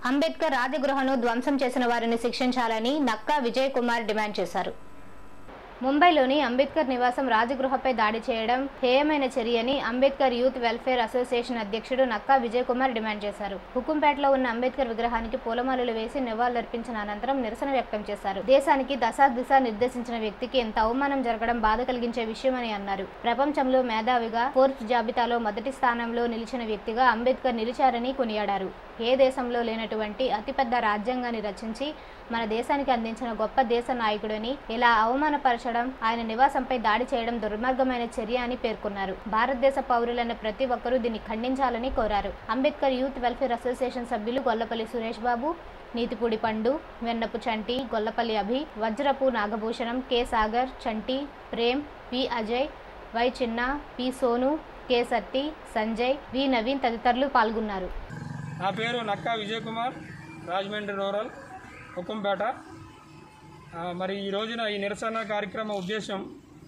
అంబేద్కర్ రాజగృహను ధ్వంసం చేసిన వారిని శిక్షించాలని నక్కా విజయ్ కుమార్ డిమాండ్ చేశారు ముంబైలోని అంబేద్కర్ నివాసం రాజగృహపై దాడి చేయడం హేయమైన చర్యని అంబేద్కర్ యూత్ వెల్ఫేర్ అసోసియేషన్ అధ్యక్షుడు నక్కా విజయ్ కుమార్ డిమాండ్ చేశారు హుకుంపేటలో ఉన్న అంబేద్కర్ విగ్రహానికి పూలమాలలు వేసి నివాళులర్పించిన అనంతరం నిరసన వ్యక్తం చేశారు దేశానికి దశా దిశ నిర్దేశించిన వ్యక్తికి ఎంత అవమానం జరగడం బాధ కలిగించే విషయమని అన్నారు ప్రపంచంలో మేధావిగా ఫోర్బ్స్ జాబితాలో మొదటి స్థానంలో నిలిచిన వ్యక్తిగా అంబేద్కర్ నిలిచారని కొనియాడారు ఏ దేశంలో లేనటువంటి అతిపెద్ద రాజ్యాంగాన్ని రచించి మన దేశానికి అందించిన గొప్ప దేశ నాయకుడని ఇలా అవమానపరచడం ఆయన నివాసంపై దాడి చేయడం దుర్మార్గమైన చర్య అని పేర్కొన్నారు భారతదేశ పౌరులైన ప్రతి ఒక్కరూ దీన్ని ఖండించాలని కోరారు అంబేద్కర్ యూత్ వెల్ఫేర్ అసోసియేషన్ సభ్యులు Gollapalli Suresh Babu Neethipudi Pandu Vennapu Chanti Gollapalli Abhi Vajrapu Nagabhushanam K Sagar Chanti Prem P Ajay Y Chinna P Sonu K Satti Sanjay V Naveen తదితరులు పాల్గొన్నారు నా పేరు నక్కా విజయ్ కుమార్ రాజమండ్రి రూరల్ హుకుంపేట ఆ, మరి ఈ రోజున ఈ నిరసన కార్యక్రమ ఉద్దేశం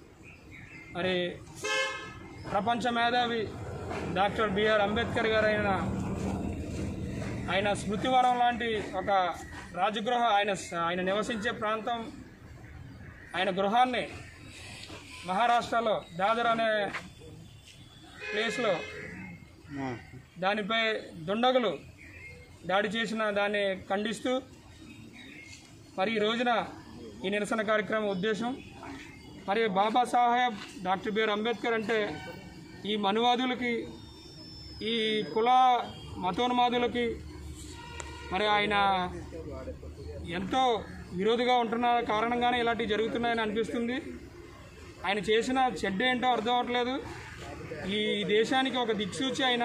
మరి ప్రపంచ మేధావి డాక్టర్ బిఆర్ అంబేద్కర్ గారు అయిన ఆయన స్మృతివనం లాంటి ఒక రాజగృహ ఆయన ఆయన నివసించే ప్రాంతం ఆయన గృహాన్ని మహారాష్ట్రలో దాదర్ అనే ప్లేస్లో దానిపై దుండగులు దాడి చేసిన దాన్ని ఖండిస్తూ మరి ఈ రోజున ఈ నిరసన కార్యక్రమం ఉద్దేశం మరి బాబాసాహెబ్ డాక్టర్ బిఆర్ అంబేద్కర్ అంటే ఈ మనువాదులకి ఈ కుల మతోన్మాదులకి మరి ఆయన ఎంతో విరోధిగా ఉంటున్న కారణంగానే ఇలాంటివి జరుగుతున్నాయని అనిపిస్తుంది ఆయన చేసిన చెడ్డ ఏంటో అర్థం అవ్వట్లేదు ఈ దేశానికి ఒక దిక్సూచి ఆయన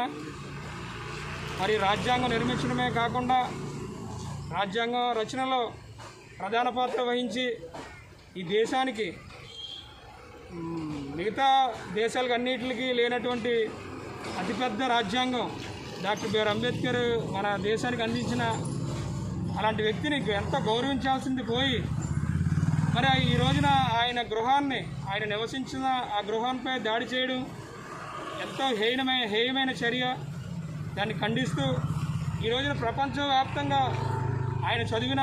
మరి రాజ్యాంగం నిర్మించడమే కాకుండా రాజ్యాంగం రచనలో ప్రధాన పాత్ర వహించి ఈ దేశానికి మ్, మిగతా దేశాలకు అన్నిటికీ లేనటువంటి అతిపెద్ద రాజ్యాంగం డాక్టర్ బిఆర్ అంబేద్కర్ మన దేశానికి అందించిన అలాంటి వ్యక్తిని ఎంత గౌరవించాల్సింది పోయి మరి ఈ రోజున ఆయన గృహాన్ని ఆయన నివసించిన ఆ గృహంపై దాడి చేయడం ఎంతో హేయమైన హేయమైన చర్య దాన్ని ఖండిస్తూ ఈ రోజున ప్రపంచవ్యాప్తంగా ఆయన చదివిన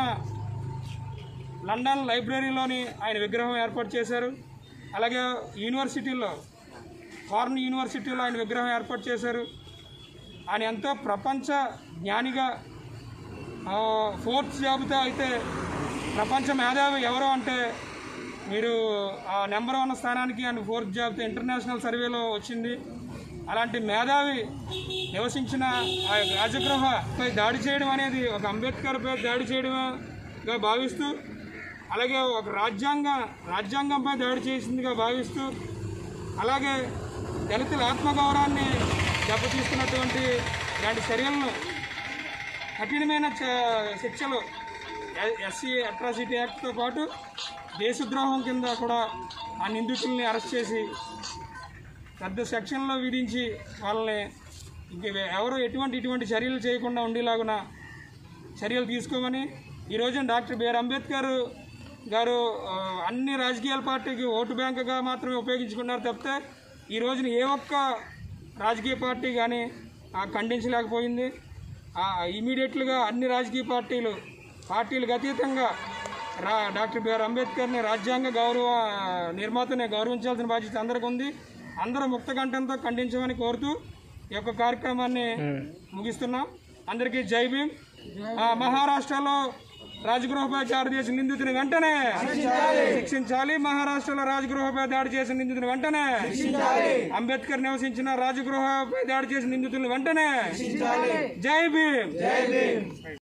లండన్ లైబ్రరీలోని ఆయన విగ్రహం ఏర్పాటు చేశారు అలాగే యూనివర్సిటీల్లో ఫారెన్ యూనివర్సిటీలో ఆయన విగ్రహం ఏర్పాటు చేశారు ఆయన ఎంతో ప్రపంచ జ్ఞానిగా ఆ, ఫోర్త్ జాబితా అయితే ప్రపంచ మేధావి ఎవరు అంటే మీరు ఆ నెంబర్ వన్ స్థానానికి ఆయన ఫోర్త్ జాబితా ఇంటర్నేషనల్ సర్వేలో వచ్చింది అలాంటి మేధావి నివసించిన ఆ రాజగృహపై దాడి చేయడం అనేది ఒక అంబేద్కర్పై దాడి చేయడంగా భావిస్తూ అలాగే ఒక రాజ్యాంగ రాజ్యాంగంపై దాడి చేసిందిగా భావిస్తూ అలాగే దళితుల ఆత్మగౌరవాన్ని దెబ్బతీస్తున్నటువంటి ఇలాంటి చర్యలను కఠినమైన చ- శిక్షలు ఎ- ఎస్సీ అట్రాసిటీ యాక్ట్తో పాటు దేశద్రోహం కింద కూడా ఆ నిందితుల్ని అరెస్ట్ చేసి పెద్ద సెక్షన్లో విధించి వాళ్ళని ఇంక ఎవరు ఎటువంటి ఇటువంటి చర్యలు చేయకుండా ఉండేలాగున చర్యలు తీసుకోమని ఈ రోజున డాక్టర్ బిఆర్ అంబేద్కర్ గారు ఆ, అన్ని రాజకీయాల పార్టీకి ఓటు బ్యాంకుగా మాత్రమే ఉపయోగించుకున్నారు తప్పితే ఈ రోజున ఏ ఒక్క రాజకీయ పార్టీ కానీ ఆ, ఖండించలేకపోయింది ఇమీడియట్లుగా అన్ని రాజకీయ పార్టీలు పార్టీలకు అతీతంగా రా డాక్టర్ బిఆర్ అంబేద్కర్ని రాజ్యాంగ గౌరవ నిర్మాతని గౌరవించాల్సిన బాధ్యత అందరికి ఉంది అందరూ ముక్త కంఠంతో ఖండించమని కోరుతూ ఈ యొక్క కార్యక్రమాన్ని ముగిస్తున్నాం అందరికీ జై భీమ్ ఆ, మహారాష్ట్రలో రాజగృహపై దాడి చేసిన నిందితుని వెంటనే శిక్షించాలి మహారాష్ట్రలో రాజగృహపై దాడి చేసిన నిందితుని వెంటనే అంబేద్కర్ నివసించిన రాజగృహపై దాడి చేసిన నిందితులను వెంటనే జై భీమ్